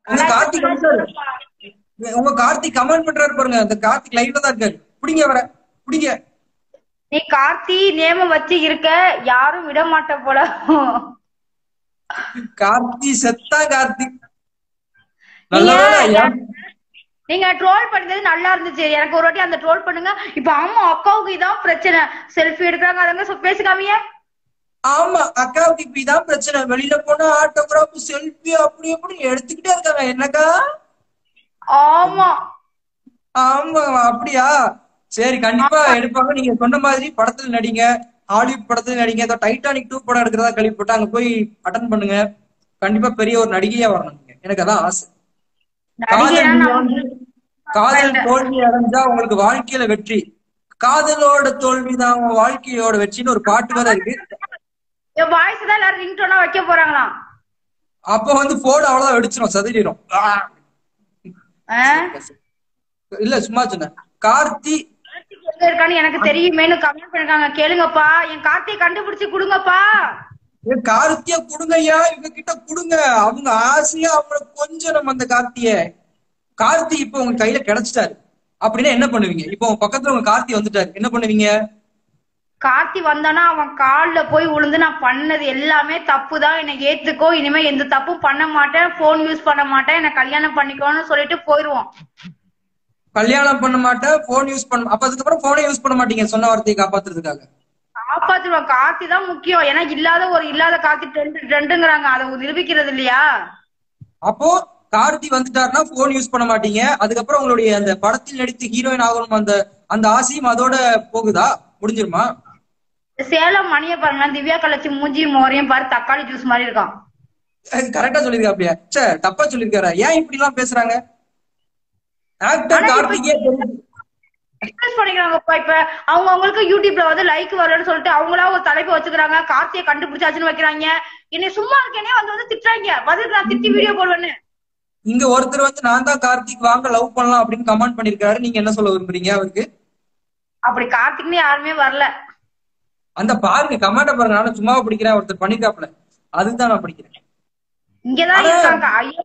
உங்க கார்த்திக் வந்துட்டாரு. உங்க கார்த்திக் கமெண்ட் பண்றாரு பாருங்க அந்த கார்த்திக் லைவ்ல தான் இருக்காரு பிடிங்க வர பிடிங்க நீ கார்த்தி நேம வச்சு இருக்க யாரும் விட மாட்ட போல கார்த்தி செத்தா கார்த்திக் நல்ல வேளை நீங்க- ஏன் நீங்க ட்ரோல் பண்ணது நல்லா இருந்துச்சு எனக்கு ஒரு வாட்டி அந்த ட்ரோல் பண்ணுங்க இப்ப ஆமா அக்காவுக்கு இதான் பிரச்சனை செல்ஃபி எடுக்கிறாங்க அதங்க சொ- பேசிக்காமீங்க ஆமா அக்காவுக்கு இப்ப இதான் பிரச்சனை வெளியில போனா ஆட்டோகிராஃப் செல்ஃபி அப்படி அப்படி எடுத்துக்கிட்டே இருக்காங்க என்னக்கா ஆமா ஆமா அப்படியா சரி கண்டிப்பா எடுப்பாங்க நீங்க சொன்ன மாதிரி படத்துல நடிங்க ஹாலிவுட் படத்துல நடிங்க ஏதோ டைட்டானிக் டூ படம் எடுக்கிறதா கேள்விப்பட்டு அங்க போய் அட்டன் பண்ணுங்க கண்டிப்பா பெரிய ஒரு நடிகையா வரணும் நீங்க எனக்கு அதான் ஆசை காதல் நடிகைனா நீங்க நம்ம- வந்து காதல் தோல்வி அடைஞ்சா உங்களுக்கு வாழ்க்கையில வெற்றி காதலோட தோல்விதான் உங்க வாழ்க்கையோட வெற்றின்னு ஒரு பாட்டு வேற இருக்கு என் வாய்ஸ் தான் எல்லாரும் ரிங்டோனா வைக்க போறாங்களாம் அப்ப வந்து போன் அவ்வளவுதான் வெடிச்சிரும் சதுரிடும் ஆ? இல்ல சும்மா சொன்னேன் கார்த்தி கார்த்திக் எங்க இருக்கான்னு எனக்கு தெரியுமேனு கமெண்ட் பண்ணிருக்காங்க கேளுங்கப்பா என் கார்த்தியை கண்டுபிடிச்சு கொடுங்கப்பா ஏ, கார்த்திய குடுங்கய்யா இவங்க கிட்ட குடுங்க அவங்க ஆசையா அவங்கள கொஞ்சம் நம்ம அந்த கார்த்திய கார்த்தி இப்ப உங்க கையில கிடைச்சிட்டாரு அப்படின்னா என்ன பண்ணுவீங்க இப்போ உங்க பக்கத்துல உங்க கார்த்தி வந்துட்டாரு என்ன பண்ணுவீங்க கார்த்தி வந்தானா அவன் கால்ல போய் விழுந்து நான் பண்ணது எல்லாமே தப்பு தான் என்னை ஏத்துக்கோ இனிமே எந்த தப்பும் பண்ண மாட்டேன் போன் யூஸ் பண்ண மாட்டேன் என்ன கல்யாணம் பண்ணிக்கோன்னு சொல்லிட்டு போயிருவோம் கல்யாணம் பண்ண மாட்டேன் போன் யூஸ் பண்ண அப்ப அதுக்கப்புறம் போனே யூஸ் பண்ண மாட்டீங்க சொன்ன வார்த்தையை காப்பாத்துறதுக்காக காப்பாத்துருவோம் கார்த்தி தான் முக்கியம் ஏன்னா இல்லாத ஒரு இல்லாத கார்த்தி ட்ரெண்ட் ட்ரெண்டுங்கிறாங்க அதை நிரூபிக்கிறது இல்லையா அப்போ கார்த்தி வந்துட்டாருன்னா போன் யூஸ் பண்ண மாட்டீங்க அதுக்கப்புறம் உங்களுடைய அந்த படத்தில் நடித்து ஹீரோயின் ஆகணும் அந்த அந்த ஆசையும் அதோட போகுதா முடிஞ்சிருமா சேலம் மணிய பாருங்க திவ்யா கலச்சி மூஞ்சி மோரையும் பாரு தக்காளி ஜூஸ் மாதிரி இருக்கான் கரெக்டா சொல்லிருக்கா அப்படியா சே தப்பா சொல்லிருக்காரா ஏன் இப்படி எல்லாம் பேசுறாங்க ஆக்டர் ஆனா இப்ப- கார்த்திகே தெரியுது. எக்ஸ்பிரஸ் பண்ணிக்கிறாங்கப்பா இப்ப அவங்க அவங்களுக்கு யூடியூப்ல வந்து லைக் வரலன்னு சொல்லிட்டு அவங்களா ஒரு தலைப்பு வச்சுக்கிறாங்க கார்த்தியை கண்டுபிடிச்சாச்சுன்னு வைக்கிறாங்க என்னை சும்மா இருக்கேனே வந்து வந்து திட்டுறாங்க பதிலுக்கு நான் திட்டி வீடியோ போடுவேன்னு இங்க ஒருத்தர் வந்து நான் தான் கார்த்திக் வாங்க லவ் பண்ணலாம் அப்படின்னு கமெண்ட் பண்ணிருக்காரு நீங்க என்ன சொல்ல விரும்புறீங்க அவருக்கு அப்படி கார்த்திக்னு யாருமே வரல அந்த பாருங்க கமெண்ட பாருங்க நானும் சும்மாவா படிக்கிறேன் ஒருத்தர் பண்ணிக்காப்ல அதுதான் நான் படிக்கிறேன் இங்கதான் ஆனா- இருக்காங்க ஐயோ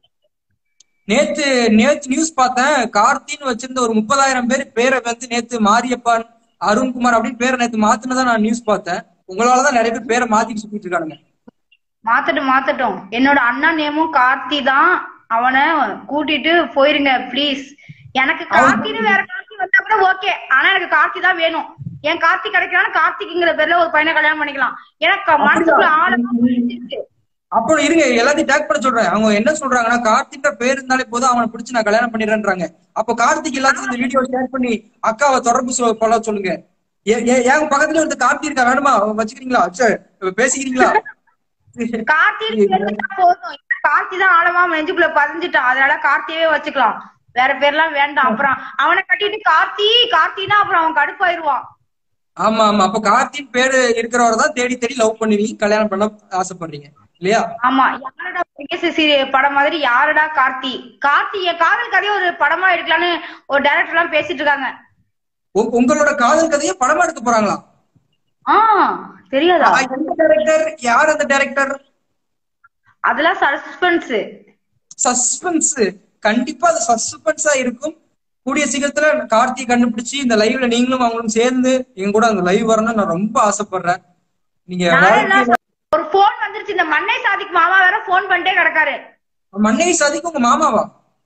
நேத்து நேத்து நியூஸ் பார்த்தேன் கார்த்தின்னு வச்சிருந்த ஒரு முப்பதாயிரம் பேர் பேரை வந்து நேத்து மாரியப்பன் அருண்குமார் அப்படின்னு பேரை நேத்து மாத்தினதா நான் நியூஸ் பார்த்தேன் உங்களாலதான் நிறைய பேர் பேரை மாத்திட்டு சுத்திட்டு இருக்கானுங்க மாத்தட்டும் மாத்தட்டும் என்னோட அண்ணா நேமும் கார்த்தி தான் அவனை கூட்டிட்டு போயிருங்க ப்ளீஸ் எனக்கு கார்த்தின்னு வேற கார்த்தி வந்தா கூட ஓகே ஆனா எனக்கு கார்த்தி தான் வேணும் என் கார்த்தி கிடைக்கிறான்னு கார்த்திக்குங்கிற பேர்ல ஒரு பையனை கல்யாணம் பண்ணிக்கலாம் எனக்கு மனசுக்குள்ள ஆழமா அப்போ இருங்க எல்லாத்தையும் டேக் பண்ண சொல்றேன் அவங்க என்ன சொல்றாங்கன்னா கார்த்திக்ன்ற பேர் இருந்தாலே போதும் அவனை பிடிச்சு நான் கல்யாணம் பண்ணிடுறேன்றாங்க அப்போ கார்த்திக் எல்லாத்துக்கும் இந்த வீடியோ ஷேர் பண்ணி அக்காவை தொடர்பு சொ- கொள்ள சொல்லுங்க ஏ- ஏ- என் பக்கத்துல வந்து கார்த்தி இருக்கா வேணுமா வச்சுக்கிறீங்களா சரி பேசிக்கிறீங்களா கார்த்தி தெரிஞ்சுட்டா போதும் கார்த்தி தான் ஆழமா நெஞ்சுக்குள்ள பதிஞ்சுட்டான் அதனால கார்த்தியவே வச்சுக்கலாம் வேற பேர்லாம் வேண்டாம் அப்புறம் அவனை கட்டிட்டு கார்த்தி கார்த்தினா அப்புறம் அவன் கடுப்பாயிருவான் ஆமா ஆமா அப்போ கார்த்தின் பேரு இருக்கிறவரை தான் தேடி தேடி லவ் பண்ணுவீங்க கல்யாணம் பண்ண ஆசைப்படுறீங்க இல்லையா ஆமா யாரடா பிகேசி படம் மாதிரி யாரடா கார்த்தி கார்த்தி என் காதல் கதையை ஒரு படமா எடுக்கலான்னு ஒரு டைரக்டர் எல்லாம் பேசிட்டு இருக்காங்க உ- உங்களோட காதல் கதையை படமா எடுக்க போறாங்களா ஆ தெரியாதா ஆ, எந்த டைரக்டர் யார் அந்த டைரக்டர் அதெல்லாம் சஸ்பென்ஸ் சஸ்பென்ஸ் கண்டிப்பா அது சஸ்பென்ஸா இருக்கும் கூடிய சீக்கிரத்துல கார்த்தி கண்டுபிடிச்சு இந்த லைவ்ல நீங்களும் அவங்களும் சேர்ந்து எங்க கூட அந்த லைவ் வரணும்னு நான் ரொம்ப ஆசைப்படுறேன் நீங்க வாழ்க்கையில ஒரு போன் வந்துருச்சு இந்த மண்ணை சாதிக்கு மாமா வேற போன் பண்ணிட்டே கிடக்காரு மன்னை சாதிக்கு உங்க மாமாவா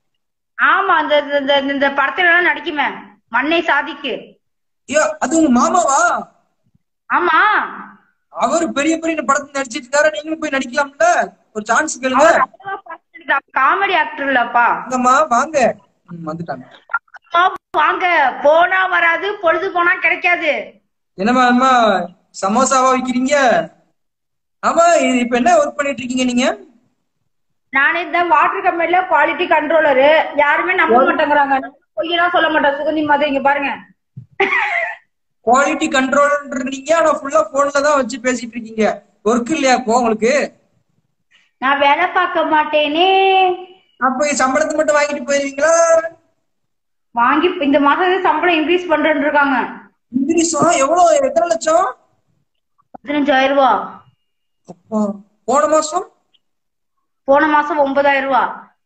ஆமா அந்த இந்த- இந்த- இந்த படத்துல எல்லாம் நடிக்குமே மண்ணை சாதிக்கு ஐயோ அது உங்க மாமாவா ஆமா அவர் பெரிய பெரிய படத்துல நடிச்சிட்டு இருக்காரு நீங்களும் போய் நடிக்கலாம்ல ஒரு சான்ஸ் கேளுங்க காமெடி ஆக்டர் இல்லப்பா அங்கம்மா வாங்க ம், வந்துட்டாங்க அம்மா, வாங்க போனா வராது பொழுது போனா கிடைக்காது என்னம்மா அம்மா சமோசாவா விக்கிறீங்க ஆமா இது இப்ப என்ன ஒர்க் பண்ணிட்டு இருக்கீங்க நீங்க நானே இந்த வாட்டர் கம்பெனில குவாலிட்டி கண்ட்ரோலரு யாருமே நம்ப மாட்டேங்கிறாங்க பொய்யெல்லாம் சொல்ல மாட்டேன் சுகந்தி மாதிரி இங்க பாருங்க குவாலிட்டி கண்ட்ரோல்ன்றீங்க ஆனா ஃபுல்லா போன்ல தான் வச்சு பேசிட்டு இருக்கீங்க ஒர்க் இல்லையா இப்போ உங்களுக்கு நான் வேலை பார்க்க மாட்டேனே அப்ப சம்பளத்தை மட்டும் வாங்கிட்டு போயிருவீங்களா வாங்கி இந்த மாசம் சம்பளம் இன்க்ரீஸ் பண்றேன்னு இருக்காங்க இங்கிலீஷம் எவ்வளவு எத்தனை லட்சம் பதினஞ்சாயிரம் ரூபா அப்பா, போன மாசம் போன மாசம் ஒன்பதாயிரம் ரூபா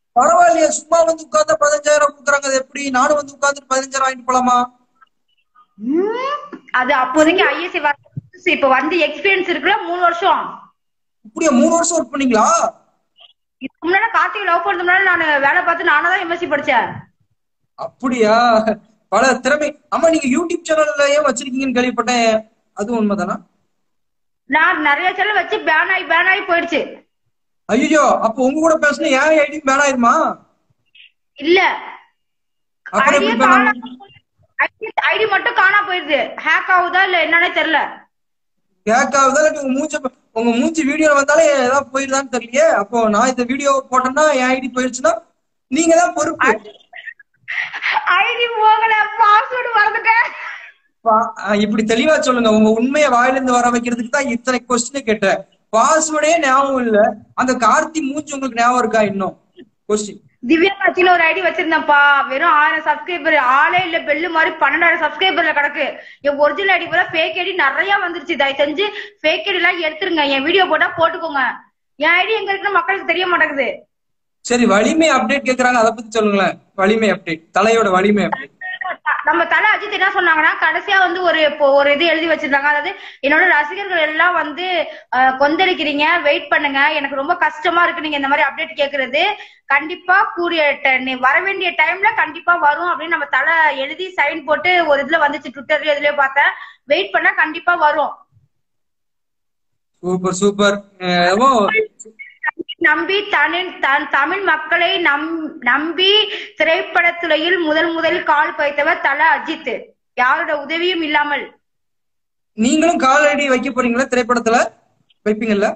பரவாயில்லையே சும்மா வந்து உட்கார்ந்தா பதினஞ்சாயிரம் கொடுக்குறாங்க அது எப்படி நானும் வந்து உட்கார்ந்துட்டு பதினஞ்சாயிரம் வாங்கிட்டு போலாமா ம், அது அப்போதைக்கு ஐஎஸ்சி வர இப்ப வந்து எக்ஸ்பீரியன்ஸ் இருக்குல்ல மூணு வருஷம் இப்படியா மூணு வருஷம் ஒர்க் பண்ணீங்களா இதுக்கு முன்னாடி கார்த்திகை லவ் பண்றது முன்னாடி நான் வேலை பார்த்து நானா தான் எம்எஸ்சி படிச்சேன் அப்படியா பல திறமை ஆமா நீங்க யூடியூப் சேனல்லயே வச்சிருக்கீங்கன்னு கேள்விப்பட்டேன் அது உண்மைதானா நான் நிறைய சேனல் வச்சு பேன் ஆகி பேன் ஆகி போயிடுச்சு ஐயோ அப்ப உங்க கூட பேசினா ஏன் ஐடி பேன் ஆயிருமா இல்ல அப்புறம் ஐடியே எப்படி ban காணாம ஐடி மட்டும் காணாம போயிருது ஹேக் ஆகுதா இல்ல என்னன்னே தெரியல கேட்காதா இல்லாட்டி உங்க மூஞ்ச உங்க மூஞ்சி வீடியோ வந்தாலே ஏதாவது போயிருதான்னு தெரியலையே அப்போ நான் இந்த வீடியோ போட்டேன்னா என் ஐடி போயிருச்சுன்னா நீங்க தான் பொறுப்பு ஐடி போகல பாஸ்வேர்டு மறந்துட்டேன் பா- அஹ் இப்படி தெளிவா சொல்லுங்க உங்க உண்மையை வாயிலிருந்து வர வைக்கிறதுக்கு தான் இத்தனை கொஸ்டின் கேட்டேன் பாஸ்வேர்டே ஞாபகம் இல்ல அந்த கார்த்தி மூஞ்சி உங்களுக்கு ஞாபகம் இருக்கா இன்னும் கொஸ்டின் திவ்யா காட்சியில ஒரு ஐடி வச்சிருந்தேன்ப்பா வெறும் ஆயிரம் சப்ஸ்கிரைபர் ஆளே இல்ல பெல்லு மாதிரி பன்னெண்டாயிரம் சப்ஸ்கிரைபர்ல கிடக்கு என் ஒரிஜினல் ஐடி போல ஃபேக் ஐடி நிறைய வந்துருச்சு தயவு செஞ்சு ஃபேக் ஐடி எல்லாம் எடுத்துருங்க என் வீடியோ போட்டா போட்டுக்கோங்க என் ஐடி எங்க இருக்குன்னு மக்களுக்கு தெரிய மாட்டேங்குது சரி வலிமை அப்டேட் கேக்குறாங்க அதை பத்தி சொல்லுங்களேன் வலிமை அப்டேட் தலையோட வலிமை அப்டேட் நம்ம தலை அஜித் என்ன சொன்னாங்கன்னா கடைசியா வந்து ஒரு இப்போ ஒரு இது எழுதி வச்சிருந்தாங்க அதாவது என்னோட ரசிகர்கள் எல்லாம் வந்து அஹ், கொந்தளிக்கிறீங்க வெயிட் பண்ணுங்க எனக்கு ரொம்ப கஷ்டமா இருக்கு நீங்க இந்த மாதிரி அப்டேட் கேக்குறது கண்டிப்பா கூடிய ட- நீ- வர வேண்டிய டைம்ல கண்டிப்பா வரும் அப்படின்னு நம்ம தலை எழுதி சைன் போட்டு ஒரு இதுல வந்துச்சு ட்விட்டர்ல இதுலயே பார்த்தேன் வெயிட் பண்ணா கண்டிப்பா வரும் சூப்பர் சூப்பர் ஏதோ நம்பி தமிழ் த- தமிழ் மக்களை நம் நம்பி திரைப்படத்துறையில் முதல் முதலில் கால் பதித்தவர் தல அஜித் யாரோட உதவியும் இல்லாமல் நீங்களும் கால் ஐடி வைக்க போறீங்களா திரைப்படத்துல வைப்பீங்கல்ல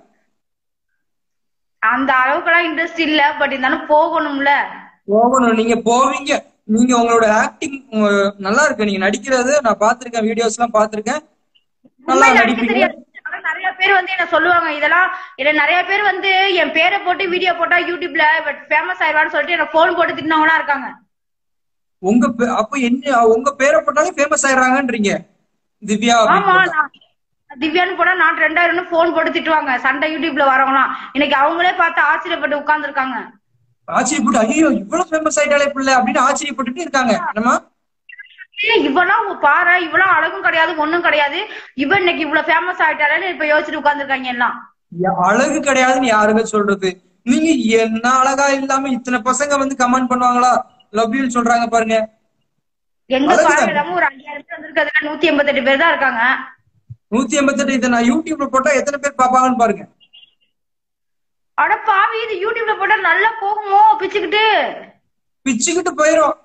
அந்த அளவுக்குலாம் இன்ட்ரெஸ்ட் இல்ல பட் இருந்தாலும் போகணும்ல போகணும் நீங்க போவீங்க நீங்க உங்களோட ஆக்டிங் நல்லா இருக்கு நீங்க நடிக்கிறது நான் பாத்திருக்கேன் வீடியோஸ் எல்லாம் பாத்திருக்கேன் நல்லா உண்மையில நடிக்க நடிப்பீங்க தெரியாது ஆனா நிறைய பேர் வந்து என்ன சொல்லுவாங்க இதெல்லாம் இல்ல நிறைய பேர் வந்து என் பேரை போட்டு வீடியோ போட்டா யூடியூப்ல ஃபேமஸ் ஆயிடுவான்னு சொல்லிட்டு எனக்கு போன் போட்டு திட்டினவங்களா இருக்காங்க உங்க பே- அப்ப என்ன உங்க பேரை போட்டாலே ஃபேமஸ் ஆயிடுறாங்கன்றீங்க திவ்யா அப்படின்னு ஆமா போட்டா. நான் திவ்யான்னு போனா நான் ரெண்டாயிரம்னு போன் போட்டு திட்டுவாங்க சண்டை யூடியூப்ல வரவங்களாம் இன்னைக்கு அவங்களே பார்த்து ஆச்சரியப்பட்டு உட்கார்ந்து இருக்காங்க ஆச்சரியப்பட்டு ஐயோ இவ்வளவு ஃபேமஸ் ஆயிட்டாலே பிள்ளை அப்படின்னு ஆச்சரியப்பட்டுட்டு இருக்காங்க என்னமா இவெல்லாம் உங்க பாரு இவெல்லாம் அழகும் கிடையாது ஒண்ணும் கிடையாது இவன் இன்னைக்கு இவ்வளவு ஃபேமஸ் ஆயிட்டாலே இப்ப யோசிச்சுட்டு உட்கார்ந்துருக்காங்க எல்லாம் யா- அழகு கிடையாதுன்னு யாருங்க சொல்றது நீங்க என்ன அழகா இல்லாம இத்தனை பசங்க வந்து கமெண்ட் பண்ணுவாங்களா லவ் யூ சொல்றாங்க பாருங்க எங்க அழகுதான். பாரு இல்லாம ஒரு அஞ்சாயிரம் பேர் வந்திருக்கிறதுல நூத்தி எண்பத்தெட்டு பேர் தான் இருக்காங்க நூத்தி எண்பத்தெட்டு இதை நான் யூடியூப்ல போட்டா எத்தனை பேர் பாப்பாங்கன்னு பாருங்க அட பாவி இது யூடியூப்ல போட்டா நல்லா போகுமோ பிச்சுக்கிட்டு பிச்சுக்கிட்டு போயிரும்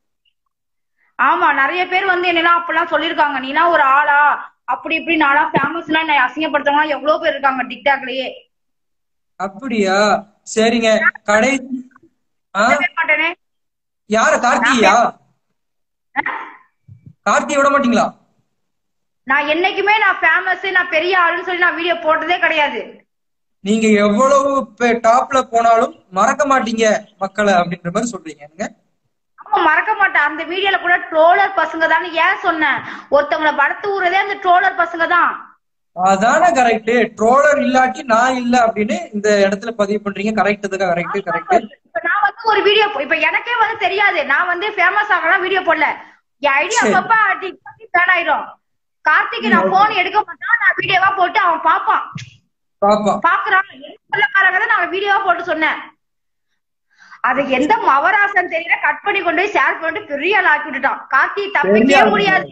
ஆமா நிறைய பேர் வந்து என்னெல்லாம் அப்பெல்லாம் சொல்லிருக்காங்க நீலாம் ஒரு ஆளா அப்படி இப்படி நாளா ஃபேமஸ்னா என்னை அசிங்கப்படுத்தவங்க எவ்வளவு பேர் இருக்காங்க டிக்டாக்லயே அப்படியா சரிங்க கடைசி ஆ பேச மாட்டேனே யாரு கார்த்தியா கார்த்தியை விட மாட்டீங்களா நான் என்னைக்குமே நான் ஃபேமஸ் நான் பெரிய ஆளுன்னு சொல்லி நான் வீடியோ போட்டதே கிடையாது நீங்க எவ்வளவு டாப்ல போனாலும் மறக்க மாட்டீங்க மக்களை அப்படின்ற மாதிரி சொல்றீங்க என்னங்க ஆமா மறக்க மாட்டேன் அந்த வீடியோல கூட ட்ரோலர் பசங்க தான் ஏன் சொன்னேன் ஒருத்தவங்களை வளர்த்து விடுறதே அந்த ட்ரோலர் பசங்க தான் அதானே கரெக்ட் ட்ரோலர் இல்லாட்டி நான் இல்ல அப்படின்னு இந்த இடத்துல பதிவு பண்றீங்க கரெக்ட் தான் கரெக்ட் கரெக்ட் இப்ப நான் வந்து ஒரு வீடியோ இப்ப எனக்கே வந்து தெரியாது நான் வந்து ஃபேமஸ் ஆகலாம் வீடியோ போடல என் ஐடியா சரி. அப்பப்ப பேன் ஆயிரும் கார்த்திக் நான் போன் எடுக்க மாட்டான் நான் வீடியோவா போட்டு அவன் பாப்பான் பாப்பா பாக்குறான் சொல்லக்காரங்க நான் வீடியோவா போட்டு சொன்னேன் அது எந்த மவராசன் தெரியல கட் பண்ணி கொண்டு போய் ஷேர் பண்ணிட்டு பெரிய ஆள் ஆக்கி விட்டுட்டான் கார்த்தி தப்பிக்கவே பெரிய ஆள் முடியாது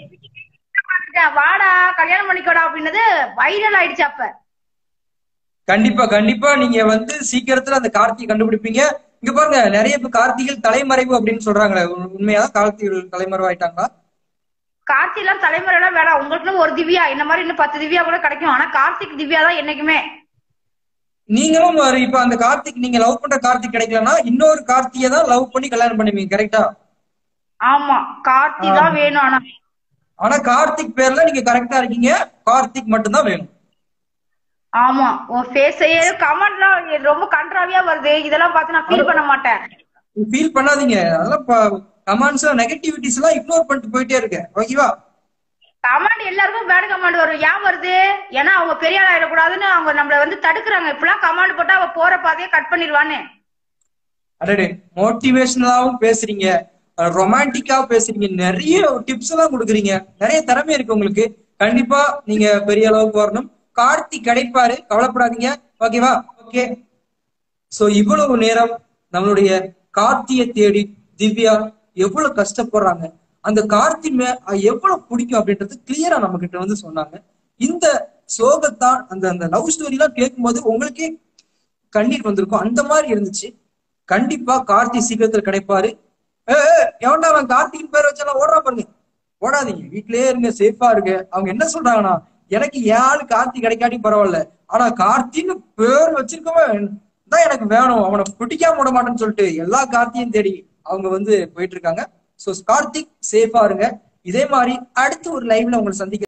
வாடா கல்யாணம் பண்ணிக்கோடா அப்படின்னது வைரல் ஆயிடுச்சு அப்ப கண்டிப்பா கண்டிப்பா நீங்க வந்து சீக்கிரத்துல அந்த கார்த்திகை கண்டுபிடிப்பீங்க இங்க பாருங்க நிறைய இப்ப கார்த்திகள் தலைமறைவு அப்படின்னு சொல்றாங்களே உண்- உண்மையாதான் கார்த்திகள் தலைமறைவு ஆயிட்டாங்களா கார்த்தி எல்லாம் தலைமுறை எல்லாம் வேணாம் உங்களுக்குன்னு ஒரு திவ்யா இந்த மாதிரி இன்னும் பத்து திவ்யா கூட கிடைக்கும் ஆனா கார்த்திக் திவ்யா தான் என்னைக்குமே நீங்களும் ஒரு இப்ப அந்த கார்த்திக் நீங்க லவ் பண்ற கார்த்திக் கிடைக்கலன்னா இன்னொரு கார்த்தியை தான் லவ் பண்ணி கல்யாணம் பண்ணுவீங்க கரெக்டா ஆமா கார்த்தி தான் வேணும் ஆனா ஆனா கார்த்திக் பேர்ல நீங்க கரெக்டா இருக்கீங்க கார்த்திக் மட்டும்தான் வேணும் ஆமா உன் ஃபேஸையே கமெண்ட்லாம் ரொம்ப கண்ட்ராவியா வருது இதெல்லாம் பார்த்து நான் ஃபீல் பண்ண மாட்டேன் ஃபீல் பண்ணாதீங்க அதெல்லாம் கமெண்ட்ஸ் நெகட்டிவிட்டிஸ் எல்லாம் இக்னோர் பண்ணிட்டு போயிட்டே இருக்கு ஓகேவா கமெண்ட் எல்லாருக்கும் பேட் கமெண்ட் வரும் ஏன் வருது ஏன்னா அவங்க பெரிய ஆள் ஆயிடக்கூடாதுன்னு அவங்க நம்மள வந்து தடுக்குறாங்க இப்பெல்லாம் கமெண்ட் போட்டா அவ போற பாதையே கட் பண்ணிடுவான்னு அடடே மோட்டிவேஷனலாவும் பேசுறீங்க ரொமான்டிக்கா பேசுறீங்க நிறைய டிப்ஸ் எல்லாம் கொடுக்குறீங்க நிறைய திறமை இருக்கு உங்களுக்கு கண்டிப்பா நீங்க பெரிய அளவுக்கு வரணும் கார்த்தி கிடைப்பாரு கவலைப்படாதீங்க ஓகேவா ஓகே சோ இவ்வளவு நேரம் நம்மளுடைய கார்த்தியை தேடி திவ்யா எவ்வளவு கஷ்டப்படுறாங்க அந்த கார்த்தி மே அஹ் எவ்வளவு பிடிக்கும் அப்படின்றது கிளியரா நம்ம கிட்ட வந்து சொன்னாங்க இந்த சோகத்தான் அந்த அந்த லவ் ஸ்டோரி எல்லாம் கேட்கும்போது உங்களுக்கே கண்ணீர் வந்திருக்கும் அந்த மாதிரி இருந்துச்சு கண்டிப்பா கார்த்தி சீக்கிரத்துல கிடைப்பாரு ஏ எவன்டா அவன் கார்த்திகின் பேர் வச்சாலும் ஓடுறா பாருங்க ஓடாதீங்க வீட்லயே இருங்க சேஃபா இருங்க அவங்க என்ன சொல்றாங்கன்னா எனக்கு என் ஆளு கார்த்தி கிடைக்காட்டி பரவாயில்ல ஆனா கார்த்தின்னு பேர் வச்சிருக்கவன் தான் எனக்கு வேணும் அவனை பிடிக்காம விட மாட்டேன்னு சொல்லிட்டு எல்லா கார்த்தியும் தேடி அவங்க வந்து போயிட்டு இருக்காங்க சோ கார்த்திக் சேஃபா இருங்க இதே மாதிரி அடுத்து ஒரு லைவ்ல உங்களை சந்திக்க